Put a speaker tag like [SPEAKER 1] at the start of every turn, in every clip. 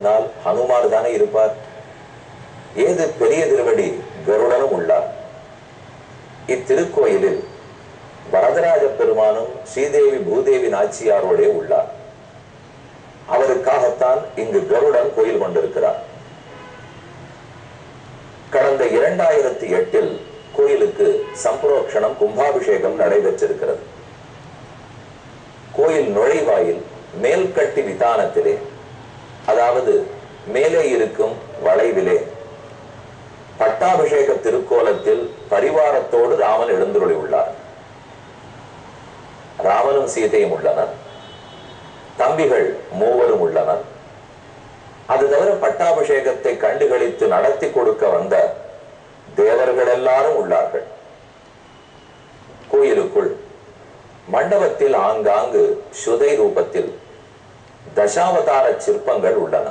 [SPEAKER 1] நாள் ஹனுமார் தானே இருப்பார் ஏது பெரிய திருவடி கருடனும் உள்ளார் இத்திருக்கோயிலில் வரதராஜ பெருமானும் ஸ்ரீதேவி பூதேவி நாச்சியாரோடே உள்ளார் அவருக்காகத்தான் இங்கு கருடன் கோயில் கொண்டிருக்கிறார் கடந்த இரண்டாயிரத்தி எட்டில் கோயிலுக்கு சம்பரோக்ஷணம் கும்பாபிஷேகம் நடைபெற்றிருக்கிறது கோயில் நுழைவாயில் மேல்கட்டி விதானத்திலே அதாவது மேலே இருக்கும் வளைவிலே பட்டாபிஷேக திருக்கோலத்தில் பரிவாரத்தோடு ராமன் எழுந்துருளி உள்ளார் ராமனும் சீதையும் உள்ளனர் தம்பிகள் மூவரும் உள்ளனர் அது தவிர பட்டாபிஷேகத்தை கண்டுகளித்து நடத்தி கொடுக்க வந்த தேவர்கள் எல்லாரும் உள்ளார்கள் கோயிலுக்குள் மண்டபத்தில் ஆங்காங்கு சுதை ரூபத்தில் தசாவதார சிற்பங்கள் உள்ளன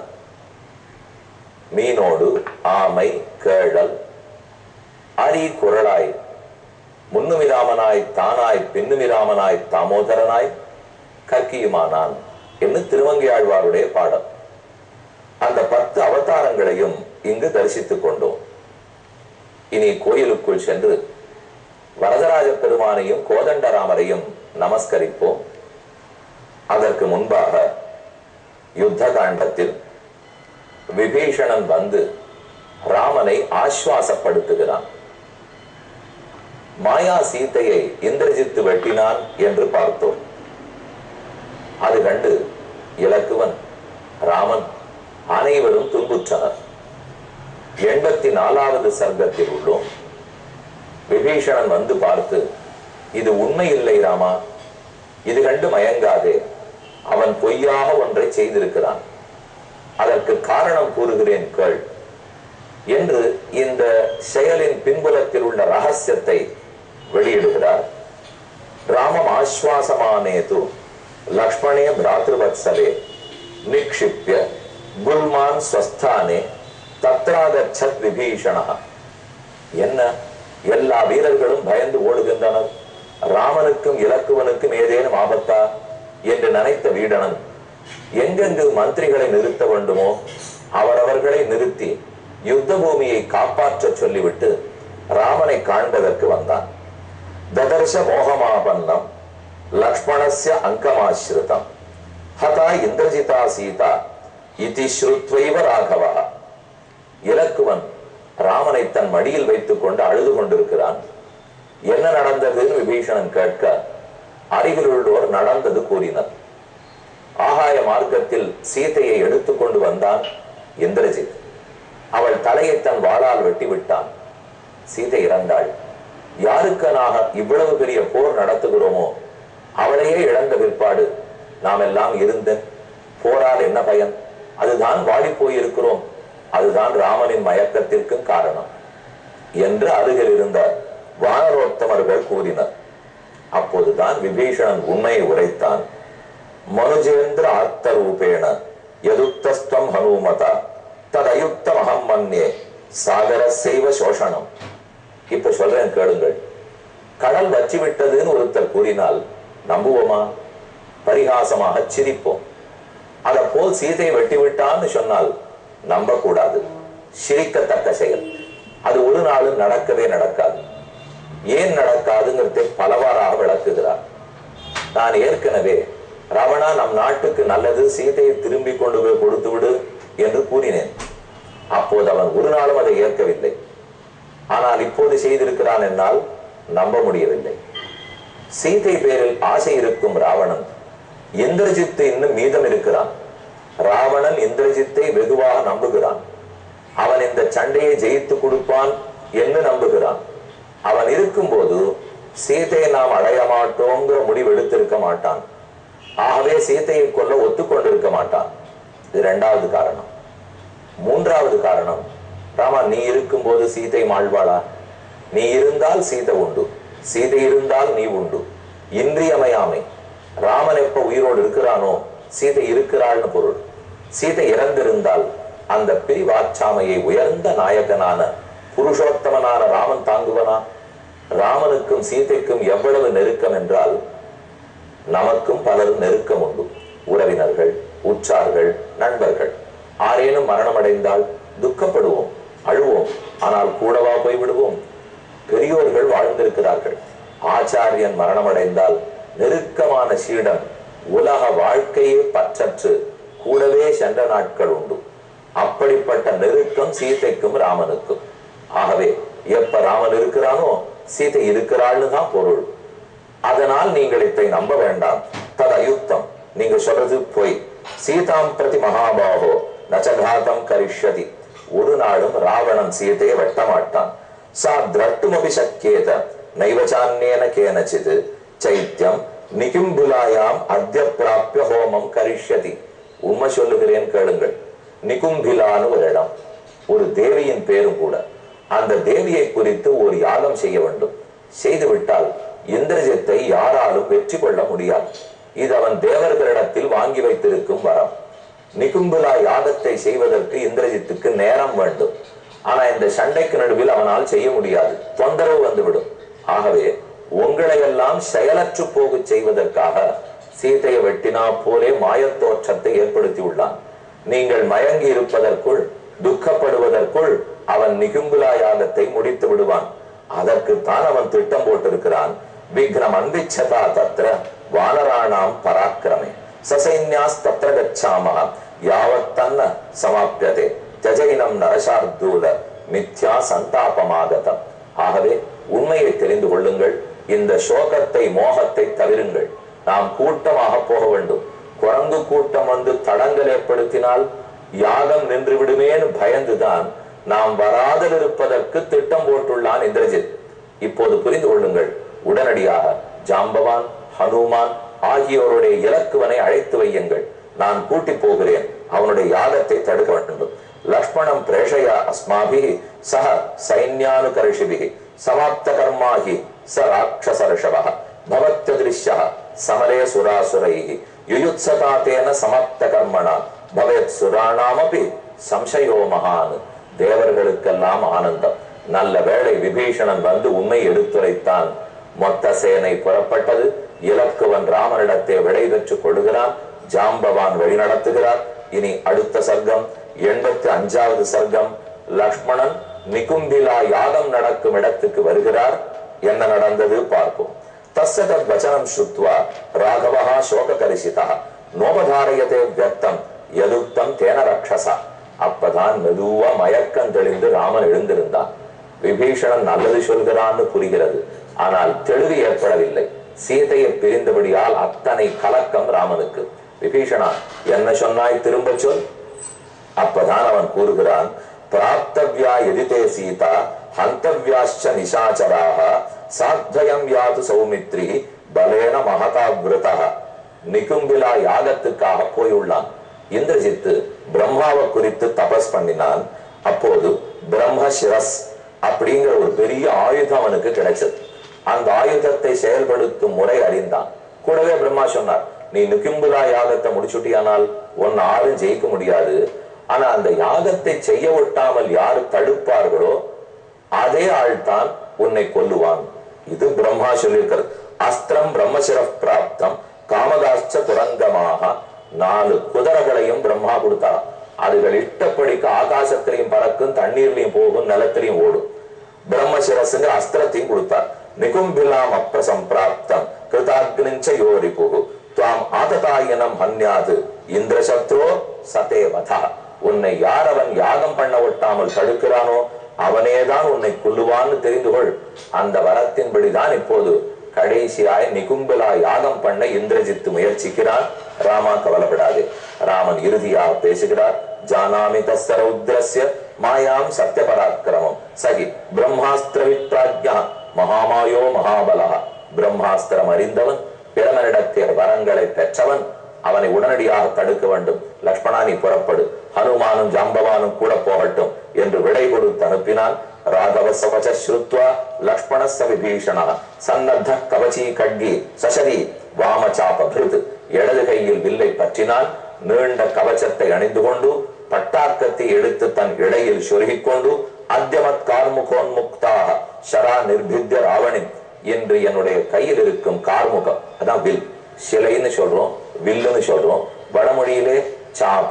[SPEAKER 1] மீனோடு ஆமை கேழல் அரி குரலாய் முன்னுமிராமனாய் தானாய் பின்னுமிராமனாய் தாமோதரனாய் கற்கியுமானான் என்று திருவங்கியாழ்வாருடைய பாடம் அந்த பத்து அவதாரங்களையும் இங்கு தரிசித்துக் கொண்டோம் இனி கோயிலுக்குள் சென்று வரதராஜ பெருமானையும் கோதண்டராமரையும் நமஸ்கரிப்போம் அதற்கு முன்பாக யுத்த காண்டத்தில் விபீஷணன் வந்து ராமனை ஆஸ்வாசப்படுத்துகிறான் மாயா சீத்தையை இந்திரஜித்து வெட்டினான் என்று பார்த்தோம் அது கண்டு இலக்குவன் ராமன் அனைவரும் துன்புற்றனர் எண்பத்தி நாலாவது சர்க்கத்தில் உள்ளோம் விபீஷணன் வந்து பார்த்து இது உண்மை இல்லை ராமா இது கண்டு மயங்காதே அவன் பொய்யாக ஒன்றை செய்திருக்கிறான் அதற்கு காரணம் கூறுகிறேன் கேள் என்று இந்த செயலின் பின்புலத்தில் உள்ள ரகசியத்தை வெளியிடுகிறார் ராமம் ஆஸ்வாசமானேது லக்ஷ்மணே பிராத்ருவத்சலே நிக்ஷிப்ய குல்மான் ஸ்வஸ்தானே தத்ராகச்சத் விபீஷணா என்ன எல்லா வீரர்களும் பயந்து ஓடுகின்றனர் ராமனுக்கும் இலக்குவனுக்கும் ஏதேனும் ஆபத்தா என்று நினைத்த வீடனன் எங்கெங்கு மந்திரிகளை நிறுத்த வேண்டுமோ அவரவர்களை நிறுத்தி யுத்த பூமியை காப்பாற்ற சொல்லிவிட்டு ராமனை காண்பதற்கு வந்தான் ததர்ஷ மோகமாபன்னம் லக்ஷ்மணஸ்ய அங்கமாசிரிதம் ஹதா இந்திரஜிதா சீதா இதி ஸ்ருத்வைவ ராகவா இலக்குவன் ராமனை தன் மடியில் வைத்துக் கொண்டு அழுது கொண்டிருக்கிறான் என்ன நடந்ததுன்னு விபீஷணன் கேட்க அருகிலுள்ளோர் நடந்தது கூறினர் ஆகாய மார்க்கத்தில் சீதையை எடுத்துக்கொண்டு வந்தான் இந்திரஜித் அவள் தலையை தன் வாளால் வெட்டி விட்டான் சீதை இறந்தாள் யாருக்கனாக இவ்வளவு பெரிய போர் நடத்துகிறோமோ அவளையே இழந்த பிற்பாடு நாம் எல்லாம் இருந்த போரால் என்ன பயன் அதுதான் வாடி போயிருக்கிறோம் அதுதான் ராமனின் மயக்கத்திற்கும் காரணம் என்று அருகில் இருந்த வானரோத்தமர்கள் கூறினர் அப்போதுதான் விபீஷணன் உண்மையை உரைத்தான் மனுஜேந்திர ஆர்த்த ரூபேண எதுத்தஸ்துவம் ஹனுமதா ததயுக்தம் அகம் மன்யே சாகர செய்வ சோஷணம் இப்ப சொல்றேன் கேளுங்கள் கடல் வச்சு விட்டதுன்னு ஒருத்தர் கூறினால் நம்புவோமா பரிகாசமாக சிரிப்போம் அதை போல் சீதையை வெட்டி விட்டான்னு சொன்னால் நம்ப கூடாது சிரிக்கத்தக்க செயல் அது ஒரு நாளும் நடக்கவே நடக்காது ஏன் நடக்காதுங்கிறதை பலவாறாக விளக்குகிறார் நான் ஏற்கனவே ரவணா நம் நாட்டுக்கு நல்லது சீதையை திரும்பி கொண்டு போய் கொடுத்து விடு என்று கூறினேன் அப்போது அவன் ஒரு நாளும் அதை ஏற்கவில்லை ஆனால் இப்போது செய்திருக்கிறான் என்னால் நம்ப முடியவில்லை சீதை பேரில் ஆசை இருக்கும் ராவணன் இந்திரஜித்து இன்னும் மீதம் இருக்கிறான் ராவணன் இந்திரஜித்தை வெகுவாக நம்புகிறான் அவன் இந்த சண்டையை ஜெயித்து கொடுப்பான் என்று நம்புகிறான் அவன் இருக்கும்போது சீதையை நாம் அடைய மாட்டோங்கிற முடிவு எடுத்திருக்க மாட்டான் ஆகவே சீதையை கொல்ல ஒத்துக்கொண்டிருக்க மாட்டான் இது இரண்டாவது காரணம் மூன்றாவது காரணம் ராமா நீ இருக்கும்போது சீதை மாழ்வாளா நீ இருந்தால் சீதை உண்டு சீதை இருந்தால் நீ உண்டு இன்றியமையாமை ராமன் எப்ப உயிரோடு இருக்கிறானோ சீதை இருக்கிறாள்னு பொருள் சீதை இறந்திருந்தால் அந்த பிரிவாச்சாமையை உயர்ந்த நாயகனான புருஷோத்தமனான ராமன் தாங்குவனா ராமனுக்கும் சீதைக்கும் எவ்வளவு நெருக்கம் என்றால் நமக்கும் பலர் நெருக்கம் உண்டு உறவினர்கள் உற்றார்கள் நண்பர்கள் ஆரேனும் மரணம் அடைந்தால் துக்கப்படுவோம் அழுவோம் ஆனால் கூடவா போய் விடுவோம் பெரியோர்கள் வாழ்ந்திருக்கிறார்கள் ஆச்சாரியன் மரணம் அடைந்தால் நெருக்கமான சீடன் உலக வாழ்க்கையே பற்றற்று கூடவே சென்ற நாட்கள் உண்டு அப்படிப்பட்ட நெருக்கம் சீதைக்கும் ராமனுக்கும் ஆகவே எப்ப ராமன் இருக்கிறானோ சீதை இருக்கிறாள்னு தான் பொருள் அதனால் நீங்கள் இதை நம்ப வேண்டாம் தது அயுக்தம் நீங்க சொல்றது பொய் சீதாம் பிரதி மகாபாகோ நச்சகாதம் கரிஷ்யதி ஒரு நாளும் ராவணன் சீதையை வெட்ட மாட்டான் சா திரட்டுமபி சக்கியேத நைவச்சான்னேன கேனச்சித் சைத்தியம் நிகும்புலாயாம் அத்திய பிராப்பிய ஹோமம் கரிஷ்யதி உண்மை சொல்லுகிறேன் கேளுங்கள் நிகும்பிலான்னு ஒரு இடம் ஒரு தேவியின் பேரும் கூட அந்த தேவியை குறித்து ஒரு யாகம் செய்ய வேண்டும் செய்துவிட்டால் இந்திரஜித்தை யாராலும் வெற்றி கொள்ள முடியாது இது அவன் தேவர்களிடத்தில் வாங்கி வைத்திருக்கும் வரம் நிகும்புலா யாகத்தை செய்வதற்கு இந்திரஜித்துக்கு நேரம் வேண்டும் ஆனா இந்த சண்டைக்கு நடுவில் அவனால் செய்ய முடியாது தொந்தரவு வந்துவிடும் ஆகவே உங்களை எல்லாம் செயலற்று போக செய்வதற்காக சீதையை வெட்டினா போலே மாயத் தோற்றத்தை ஏற்படுத்தி உள்ளான் நீங்கள் மயங்கி இருப்பதற்குள் துக்கப்படுவதற்குள் அவன் நிகும்புலா யாகத்தை முடித்து விடுவான் அதற்குத்தான் அவன் திட்டம் போட்டிருக்கிறான் விக்ரம் அன்பிச்சதா தத்ர வானராணாம் பராக்கிரமே சசைன்யாஸ் தத்ர கச்சாம யாவத் தன்ன சமாப்பியதே ஜஜைனம் நரசார்தூல மித்யா சந்தாபமாகதம் ஆகவே உண்மையை தெரிந்து கொள்ளுங்கள் இந்த சோகத்தை மோகத்தை தவிருங்கள் நாம் கூட்டமாக போக வேண்டும் குரங்கு கூட்டம் வந்து தடங்கள் ஏற்படுத்தினால் யாகம் நின்று விடுமேன்னு பயந்துதான் நாம் வராதல் இருப்பதற்கு திட்டம் போட்டுள்ளான் இந்திரஜித் இப்போது புரிந்து கொள்ளுங்கள் உடனடியாக ஜாம்பவான் ஹனுமான் ஆகியோருடைய இலக்குவனை அழைத்து வையுங்கள் நான் கூட்டி போகிறேன் அவனுடைய யாகத்தை தடுக்க வேண்டும் லக்ஷ்மணம் பிரேஷய அஸ்மாபி சக சைன்யானுகர்ஷிபி சமாப்த கர்மாஹி ச ராட்சசர்ஷவ பவத்யதிருஷ்ய சமரே சுராசுரைः யுயுத்சதா தேன சமாப்த கர்மணா பவேத் சுராணாமபி சம்சயோ மகான் தேவர்களுக்கெல்லாம் ஆனந்தம் நல்ல வேளை விபீஷணன் வந்து உண்மை எடுத்துரைத்தான் மொத்த சேனை புறப்பட்டது இலக்குவன் ராமனிடத்தை விடை பெற்றுக் கொள்கிறான் ஜாம்பவான் வழி நடத்துகிறார் இனி அடுத்த சர்க்கம் எண்பத்தி அஞ்சாவது சர்க்கம் லக்ஷ்மணன் நிகும்பிலா யாகம் நடக்கும் இடத்துக்கு வருகிறார் என்ன நடந்தது பார்ப்போம் தஸ்ய தத் வச்சனம் ஸ்ருத்வா ராகவஹா சோக கரிசிதா நோபதாரயதே வியக்தம் எதுக்தம் தேன ரக்ஷசா அப்பதான் மெதுவா மயக்கம் தெளிந்து ராமன் எழுந்திருந்தான் விபீஷணன் நல்லது சொல்கிறான்னு புரிகிறது ஆனால் தெளிவு ஏற்படவில்லை சீதையை பிரிந்தபடியால் அத்தனை கலக்கம் ராமனுக்கு விபீஷணா என்ன சொன்னாய் திரும்ப சொல் அப்பதான் அவன் கூறுகிறான் பிராப்தவ்யா எதிதே சீதா ஹந்தவ்யாச்ச நிசாச்சராக சாத்வயம் யாது சௌமித்ரி பலேன மகதாவிரதா நிகும்பிலா யாகத்துக்காக போயுள்ளான் இந்திரஜித்து பிரம்மாவை குறித்து தபஸ் பண்ணினான் அப்போது பிரம்ம சிரஸ் அப்படிங்கிற ஒரு பெரிய ஆயுதம் அவனுக்கு கிடைச்சது அந்த ஆயுதத்தை செயல்படுத்தும் முறை அறிந்தான் கூடவே பிரம்மா சொன்னார் நீ நிகும்புலா யாகத்தை முடிச்சுட்டியானால் உன்னை ஆரும் ஜெயிக்க முடியாது ஆனா அந்த யாகத்தை செய்ய ஒட்டாமல் யாரு தடுப்பார்களோ அதே ஆள்தான் உன்னை கொல்லுவான் இது பிரம்மா சொல்லியிருக்கிறது அஸ்திரம் பிரம்மசிரப் பிராப்தம் காமதாச்ச துரங்கமாக நாலு குதிரைகளையும் பிரம்மா கொடுத்தாராம் அதுகள் இஷ்டப்படிக்கு ஆகாசத்திலையும் பறக்கும் தண்ணீர்லயும் போகும் நிலத்திலையும் ஓடும் பிரம்மசிரசுங்கிற அஸ்திரத்தையும் கொடுத்தார் நிகும்பிலாம் அப்பிரசம்பிராப்தம் கிருதாக்னிஞ்ச யோரிபு துவாம் ஆததாயனம் ஹன்யாது இந்திரசத்ரோ சதேவதா உன்னை யார் அவன் யாகம் பண்ண ஒட்டாமல் தடுக்கிறானோ அவனேதான் உன்னை கொல்லுவான்னு தெரிந்து கொள் அந்த வரத்தின்படிதான் இப்போது கடைசியாய் நிகும்பலா யாகம் பண்ண இந்திரஜித்து முயற்சிக்கிறான் ராமா கவலைப்படாதே ராமன் இறுதியாக பேசுகிறார் ஜானாமி தஸ்ஸ ரௌத்ரஸ்ய மாயாம் சத்ய பராக்கிரமம் சகி பிரம்மாஸ்திர விப்ராஜ்யா மகாமாயோ மகாபலா பிரம்மாஸ்திரம் அறிந்தவன் பிரமனிடத்திய வரங்களை பெற்றவன் அவனை உடனடியாக தடுக்க வேண்டும் லக்ஷ்மணா நீ புறப்படு ஹனுமானும் ஜாம்பவானும் கூட போகட்டும் என்று விடை கொடுத்து அனுப்பினான் ராகவ சவச்ச ஸ்ருத்வா லக்ஷ்மணஸ்ஸ விபீஷணா சன்னத்த கவச்சி கட்கி சசரி வாமசாப பிருது இடது கையில் வில்லை பற்றினான் நீண்ட கவச்சத்தை அணிந்து கொண்டு பட்டாக்கத்தை எடுத்து தன் இடையில் சொருகிக் கொண்டு அத்தியமத் கார்முகோன்முக்தாக ஷரா நிர்பித்ய ராவணி என்று என்னுடைய கையில் இருக்கும் கார்முகம் அதான் வில் சிலைன்னு சொல்றோம் வில்லுன்னு சொல்றோம் வடமொழியிலே சாபம்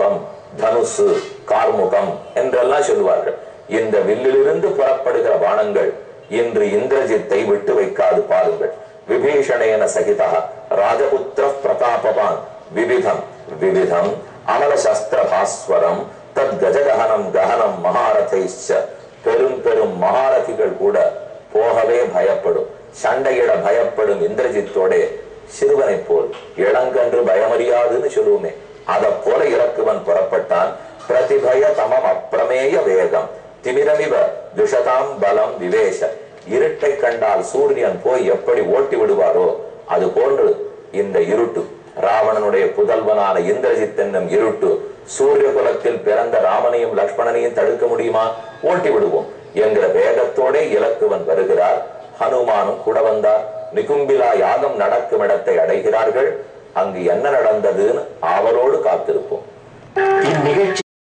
[SPEAKER 1] தனுசு கார்முகம் என்றெல்லாம் சொல்லுவார்கள் இந்த வில்லிலிருந்து புறப்படுகிற பானங்கள் இன்று இந்திரஜித்தை விட்டு வைக்காது பாருங்கள் விபீஷணேன சகிதா ராஜபுத்திர பிரதாபவான் விவிதம் விவிதம் அமல சஸ்திர பாஸ்வரம் தத் கஜகஹனம் கஹனம் மகாரதைச்ச பெரும் பெரும் மகாரதிகள் கூட போகவே பயப்படும் சண்டையிட பயப்படும் இந்திரஜித்தோட சிறுவனை போல் இளங்கன்று பயமறியாதுன்னு சொல்லுவோமே அத போல இறக்குவன் புறப்பட்டான் பிரதிபய தமம் அப்பிரமேய வேகம் திமிரமிவ துஷதாம் பலம் விவேஷ இருட்டை கண்டால் சூரியன் போய் எப்படி ஓட்டி விடுவாரோ அது போன்று இந்த இருட்டு ராவணனுடைய புதல்வனான இந்திரஜித் என்னும் இருட்டு சூரிய குலத்தில் பிறந்த ராமனையும் லக்ஷ்மணனையும் தடுக்க முடியுமா ஓட்டி விடுவோம் என்கிற வேகத்தோட இலக்குவன் வருகிறார் ஹனுமானும் கூட வந்தார் நிகும்பிலா யாகம் நடக்கும் இடத்தை அடைகிறார்கள் அங்கு என்ன நடந்ததுன்னு ஆவலோடு காத்திருப்போம்
[SPEAKER 2] இந்நிகழ்ச்சி